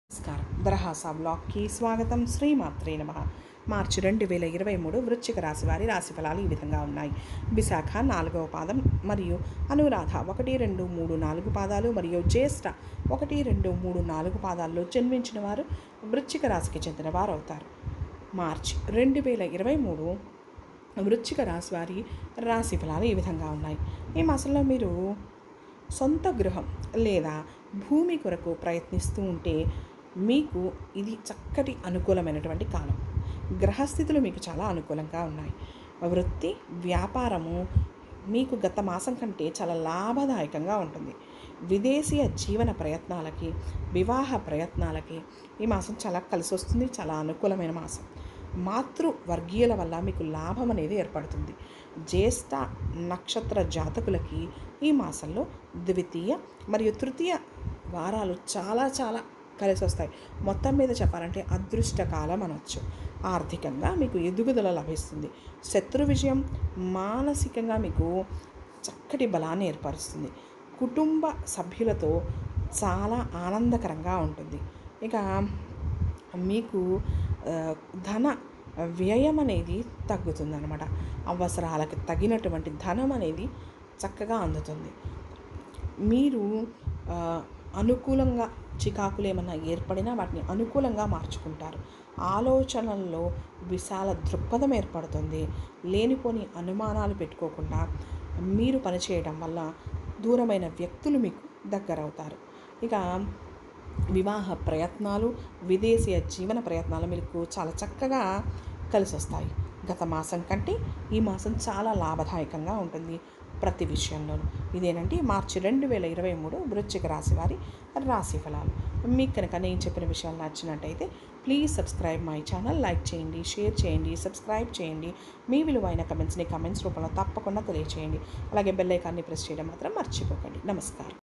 నమస్కారం దరహాస బ్లాగ్కి స్వాగతం శ్రీమాత్రే నమ మార్చి రెండు వేల ఇరవై మూడు వృశ్చిక రాశి వారి రాశి ఫలాలు ఈ విధంగా ఉన్నాయి విశాఖ నాలుగవ పాదం మరియు అనురాధ ఒకటి రెండు మూడు నాలుగు పాదాలు మరియు జ్యేష్ఠ ఒకటి రెండు మూడు నాలుగు పాదాల్లో జన్మించిన వారు వృశ్చిక రాశికి చెందిన వారు అవుతారు మార్చి రెండు వేల ఇరవై మూడు వృశ్చిక రాశి వారి రాశి ఫలాలు ఈ విధంగా ఉన్నాయి ఈ మాసంలో మీరు సొంత గృహం లేదా భూమి కొరకు ప్రయత్నిస్తూ ఉంటే మీకు ఇది చక్కటి అనుకూలమైనటువంటి కాలం గ్రహస్థితులు మీకు చాలా అనుకూలంగా ఉన్నాయి వృత్తి వ్యాపారము మీకు గత మాసం కంటే చాలా లాభదాయకంగా ఉంటుంది విదేశీయ జీవన ప్రయత్నాలకి వివాహ ప్రయత్నాలకి ఈ మాసం చాలా కలిసి వస్తుంది చాలా అనుకూలమైన మాసం మాతృ వర్గీయుల వల్ల మీకు లాభం అనేది ఏర్పడుతుంది జ్యేష్ఠ నక్షత్ర జాతకులకి ఈ మాసంలో ద్వితీయ మరియు తృతీయ వారాలు చాలా చాలా కలిసి వస్తాయి మొత్తం మీద చెప్పాలంటే అదృష్టకాలం అనొచ్చు ఆర్థికంగా మీకు ఎదుగుదల లభిస్తుంది శత్రు విజయం మానసికంగా మీకు చక్కటి బలాన్ని ఏర్పరుస్తుంది కుటుంబ సభ్యులతో చాలా ఆనందకరంగా ఉంటుంది ఇక మీకు ఆ, ధన వ్యయం అనేది తగ్గుతుందన్నమాట అవసరాలకు తగినటువంటి ధనం అనేది చక్కగా అందుతుంది మీరు ఆ, అనుకూలంగా చికాకులు ఏమన్నా ఏర్పడినా వాటిని అనుకూలంగా మార్చుకుంటారు ఆలోచనల్లో విశాల దృక్పథం ఏర్పడుతుంది లేనిపోని అనుమానాలు పెట్టుకోకుండా మీరు పనిచేయడం వల్ల దూరమైన వ్యక్తులు మీకు దగ్గరవుతారు ఇక వివాహ ప్రయత్నాలు విదేశీయ జీవన ప్రయత్నాలు మీకు చాలా చక్కగా కలిసి వస్తాయి గత మాసం కంటే ఈ మాసం చాలా లాభదాయకంగా ఉంటుంది ప్రతి విషయంలోనూ ఇదేనండి మార్చి రెండు వేల ఇరవై మూడు వృశ్చిక రాశి వారి రాశి ఫలాలు మీకు కనుక నేను చెప్పిన విషయాలు నచ్చినట్టయితే please subscribe my channel like చేయండి షేర్ చేయండి సబ్స్క్రైబ్ చేయండి మీ విలువైన కమెంట్స్ని కమెంట్స్ రూపంలో తప్పకుండా తెలియచేయండి అలాగే బెల్ ఐకాన్ని ప్రెస్ చేయడం మాత్రం మర్చిపోకండి నమస్కారం